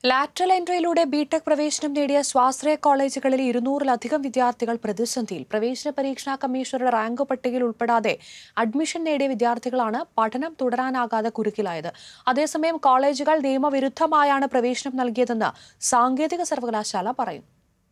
lateral എൻട്രിയിലൂടെ BTech പ്രവേശനം നേടിയ സ്വാശ്രയ കോളേജുകളിലെ ഇരുന്നൂറിലധികം വിദ്യാർത്ഥികൾ പ്രതിസന്ധിയിൽ പ്രവേശന പരീക്ഷാ കമ്മീഷണറുടെ റാങ്ക് പട്ടികയിൽ ഉൾപ്പെടാതെ അഡ്മിഷൻ നേടിയ വിദ്യാർത്ഥികളാണ് പഠനം തുടരാനാകാതെ കുരുക്കിലായത് അതേസമയം കോളേജുകൾ നിയമവിരുദ്ധമായാണ് പ്രവേശനം നൽകിയതെന്ന് സാങ്കേതിക സർവകലാശാല പറയുന്നു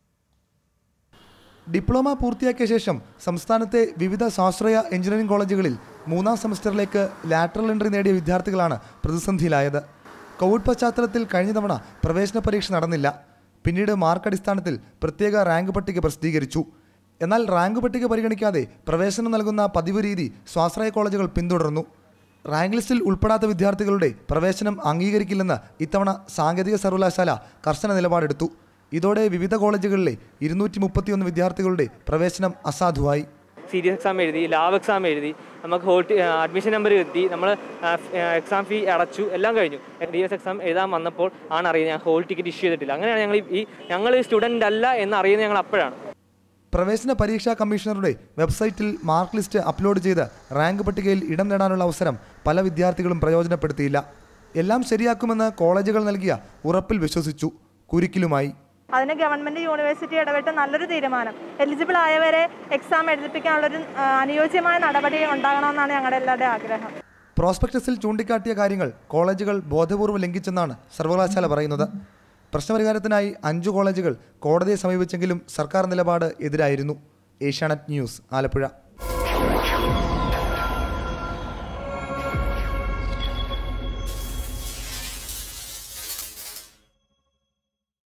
ഡിപ്ലോമ പൂർത്തിയാക്കിയ ശേഷം സംസ്ഥാനത്തെ വിവിധ സ്വാശ്രയ എഞ്ചിനീയറിംഗ് കോളേജുകളിൽ മൂന്നാം സെമസ്റ്ററിലേക്ക് ലാറ്ററൽ എൻട്രി നേടിയ വിദ്യാർത്ഥികളാണ് പ്രതിസന്ധിയിലായത് കോവിഡ് പശ്ചാത്തലത്തിൽ കഴിഞ്ഞ തവണ പ്രവേശന പരീക്ഷ നടന്നില്ല പിന്നീട് മാർക്ക് അടിസ്ഥാനത്തിൽ പ്രത്യേക റാങ്ക് പട്ടിക പ്രസിദ്ധീകരിച്ചു എന്നാൽ റാങ്ക് പട്ടിക പരിഗണിക്കാതെ പ്രവേശനം നൽകുന്ന പതിവ് രീതി സ്വാശ്രയ കോളേജുകൾ പിന്തുടർന്നു റാങ്ക് ലിസ്റ്റിൽ ഉൾപ്പെടാത്ത വിദ്യാർത്ഥികളുടെ പ്രവേശനം അംഗീകരിക്കില്ലെന്ന് ഇത്തവണ സാങ്കേതിക സർവകലാശാല കർശന നിലപാടെടുത്തു ഇതോടെ വിവിധ കോളേജുകളിലെ ഇരുന്നൂറ്റി മുപ്പത്തിയൊന്ന് വിദ്യാർത്ഥികളുടെ പ്രവേശനം അസാധുവായി സീരിയസ് എക്സാം എഴുതി ലാബ് എക്സാം എഴുതി നമുക്ക് ഹോൾ അഡ്മിഷൻ നമ്പർ എത്തി നമ്മൾ എക്സാം ഫീ അടച്ചു എല്ലാം കഴിഞ്ഞു ഡി എസ് എക്സാം എഴുതാൻ വന്നപ്പോൾ ആണ് അറിയുന്നത് ഞാൻ ഹോൾ ടിക്കറ്റ് ഇഷ്യൂ ചെയ്തിട്ടില്ല അങ്ങനെയാണ് ഞങ്ങൾ ഈ ഞങ്ങൾ സ്റ്റുഡൻ്റ് അല്ല എന്ന് അറിയുന്നത് ഞങ്ങൾ അപ്പോഴാണ് പ്രവേശന പരീക്ഷാ കമ്മീഷണറുടെ വെബ്സൈറ്റിൽ മാർക്ക് ലിസ്റ്റ് അപ്ലോഡ് ചെയ്ത് റാങ്ക് പട്ടികയിൽ ഇടം നേടാനുള്ള അവസരം പല വിദ്യാർത്ഥികളും പ്രയോജനപ്പെടുത്തിയില്ല എല്ലാം ശരിയാക്കുമെന്ന് കോളേജുകൾ നൽകിയ ഉറപ്പിൽ വിശ്വസിച്ചു കുരുക്കിലുമായി അതിന് ഗവൺമെന്റ് യൂണിവേഴ്സിറ്റി ഇടപെട്ട് നല്ലൊരു തീരുമാനം എലിജിബിൾ ആയവരെ എക്സാം എഴുതിപ്പിക്കാനുള്ളൊരു ആ, അനുയോജ്യമായ നടപടി ഉണ്ടാകണമെന്നാണ് ഞങ്ങളുടെ എല്ലാവരുടെയും ആഗ്രഹം പ്രോസ്പെക്ടസിൽ ചൂണ്ടിക്കാട്ടിയ കാര്യങ്ങൾ കോളേജുകൾ ബോധപൂർവ്വം ലംഘിച്ചെന്നാണ് സർവകലാശാല പറയുന്നത് പ്രശ്നപരിഹാരത്തിനായി അഞ്ചു കോളേജുകൾ കോടതിയെ സമീപിച്ചെങ്കിലും സർക്കാർ നിലപാട് എതിരായിരുന്നു ഏഷ്യാനെറ്റ് ന്യൂസ് ആലപ്പുഴ